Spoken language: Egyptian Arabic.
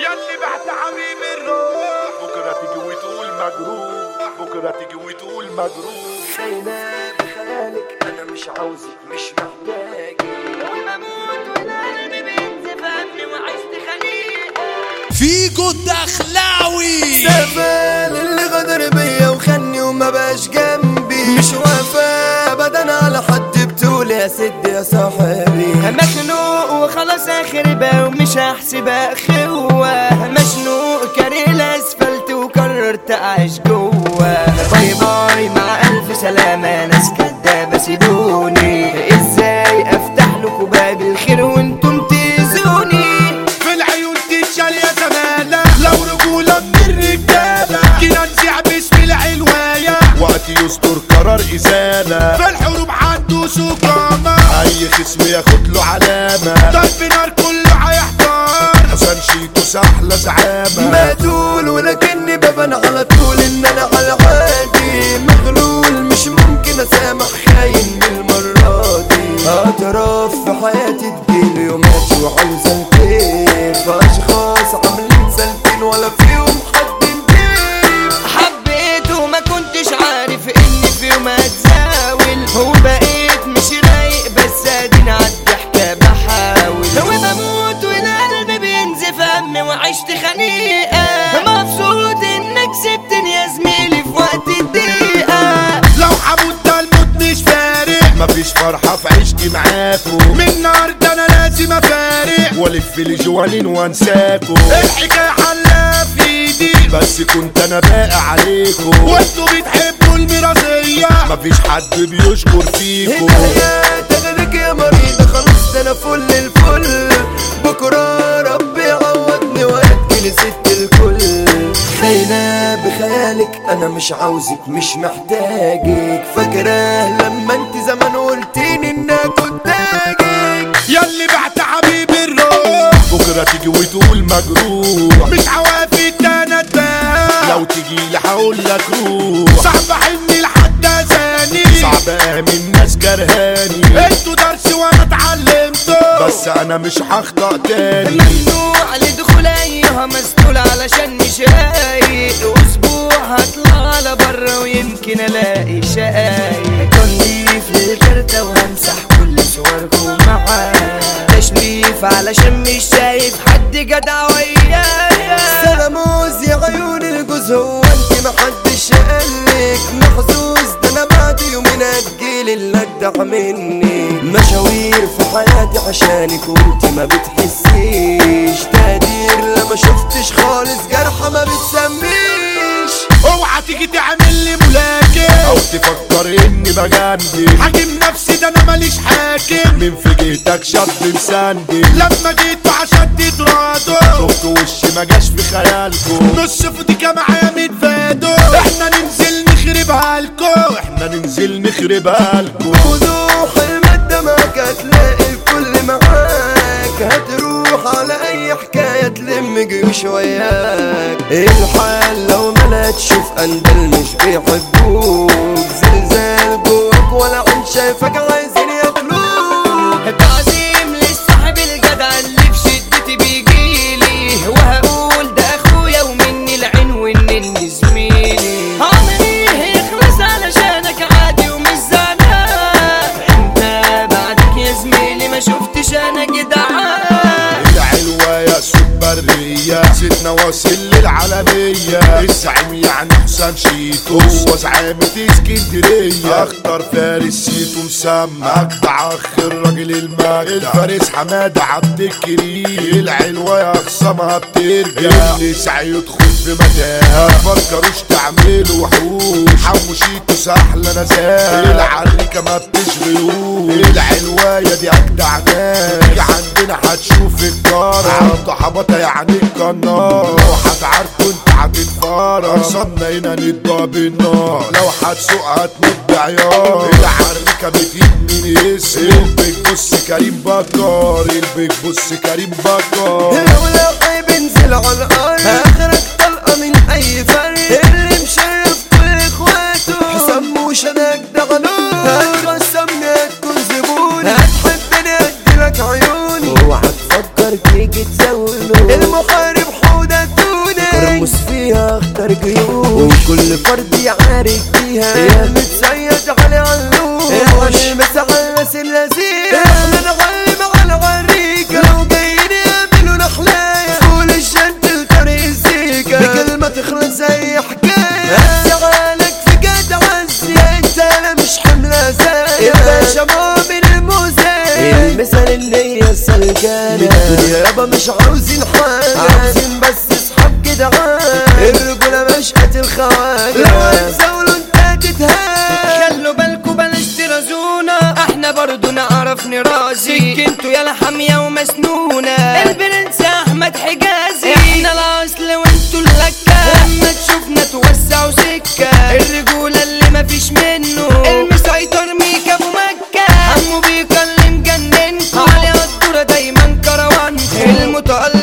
ياللي بعت حبيب الروح بكرة تيجي وتقول مجروح بكرة تيجي وتقول مجروح خاينة بخيالك انا مش عاوزك مش محتاجك وبموت والقلب بينزف همي وعشت خليقة فيجو الدخلاوي سفال اللي غدر بيا وخني وما بقاش جنبي مش وفا ابدا على حد بتقول يا سد يا صاحبي مخنوق وخلاص اخر بقى ومش هحسبها خوة مشنوق كاري الاسفلت وقررت اعيش جوه باي باي مع الف سلامة ناس كدابة سيبوني ازاي افتح لكم باب الخير وانتم تأذوني في العيون تتشال يا زمالة لو رجولة من الرجالة كده نزيع باسم العلواية وقت يصدر قرار إزالة في الحروب عنده سقامة أي خصم ياخد له علامة ضرب نار كله هيحتار حسن شيتو سحلة زعامة مقتول ولكني ببان على طول ان انا على عادي مغلول مش ممكن اسامح خاين من المرة دي اعتراف في حياتي تجيلي يومات وعاوزة الكيف اشخاص عاملين سالكين ولا فيهم حد نضيف حبيت وما كنتش عارف اني في يوم هتزاول وبقيت مش رايق بس ادينا عالضحكة بحاول وبموت والقلب بينزف همي وعشت خنيقة مبسوط انك سبتني يا زميلي في وقت الضيقة لو حمود ده الموت مش فارق مفيش فرحة في عيشتي معاكو من النهاردة أنا لازم أفارق وألف الجوانين وأنساكو الحكاية حلها في إيدي بس كنت أنا باقي عليكو وأنتوا بتحبوا الميراثية مفيش حد بيشكر فيكو الحياة تغلق يا مريضة خلاص ده انا فل الفل بكرة ربي يعوضني ويديني ست الكل خاينة بخيالك انا مش عاوزك مش محتاجك فاكرة لما انت زمان قلتيني انك كنت تاجك ياللي بعت حبيب الروح بكرة تيجي وتقول مجروح مش عوافي انا اتباع لو تيجي لي هقولك روح صعب احن لحد ثاني صعب اهمن ناس كرهاني انتوا درس وانا اتعلمته بس انا مش هخطأ تاني ممنوع لدخول ايها مسؤول علشان مش رايق اسبوع هطلع على بره ويمكن الاقي شقايق تنظيف للكارتة وهمسح كل صوركم معايا تشريف علشان مش شايف حد جدع ويايا سلاموز يا عيون الجوز هو انت محدش قالك محظوظ ده انا بعد يومين هتجيلي اللي اجدع مني مشاوير في حياتي عشانك وانت ما بتحسيش تقدير لما شفتش خالص جرحة ما بتسميش اوعى تيجي تعمل لي ملاكم او تفكر اني بجندي حاكم نفسي ده انا ماليش حاكم من في جهتك شط مسندي لما جيت عشان تترادوا شفت وشي ما جاش في خيالكم نص فوتيكا معايا متفادوا احنا ننزل نخربها لكم احنا ننزل نخربها لكم وضوح المادة معاك هتلاقي الكل معاك هتروح على اي حكاية تلم جيوش وياك الحال لو ما تشوف اندل مش بيحبوك زلزال جواك ولا عين شايفك عايزين ياكلوك تعظيم للصاحب الجدع اللي في شدتي بيجيلي وهقول ده اخويا ومني العين والنني زميلي عمري يخلص علشانك عادي ومش زعلان انت بعدك يا زميلي ما شفتش انا جدعان العلوة يا سوبرية ستنا واصل للعالمية الزعيم يعني حسام شيتو هو زعامة اسكندرية اخطر فارس سيتو مسمى اجدع اخ الراجل المجدع الفارس حمادة عبد الكريم العلوة يا خصامها بترجع اللي سعي يدخل في متاهة مفكروش تعملوا وحوش حمو شيتو سهلة نزاهة العريكة ما بتشغلوش العلواية دي اجدع ناس تيجي عندنا هتشوف الجارة عنده حبطة يعني القنار لو هتعاركوا انت هتتفرج صدنا هنا نضرب النار لو هتسوق هتموت بعيار العريكة بتجيب من اسم البيك بص كريم بكار البيك بص كريم بكار لو لاقي بنزل على الارض اخرك طلقة من اي فرد اللي مشرف كل اخواته حسام مش انا اجدع نور هتخصمني هتكون زبون هتحبني اديلك عيوني اوعى تفكر تيجي تزوله المحارب حوض عارك بيها يا متسيد علي علوش يا المسعس اللذيذ احنا نعلم على غريكة لو جايين يعملوا نحلايا فول الشد لطريق الزيكا بكلمة تخلص زي حكاية اشتغلك في قد عزي انت انا مش حملة زي يا باشا مؤمن الموزي المثل اللي هي السلكانة الدنيا يابا مش عاوزين حاجة عاوزين بس اصحاب جدعان الرجولة مش قتل خواجة لو هتزاولوا انت تتهان خلوا بالكوا بلاش ترازونا احنا برضو نعرف نرازي سكنتوا يا حامية ومسنونة البرنس احمد حجازي احنا الاصل وانتوا اللكة لما تشوفنا توسعوا سكة الرجولة اللي مفيش منه المسيطر ميكا ابو مكة عمو بيكلم جننكوا علي الدورة دايما كروان المتألق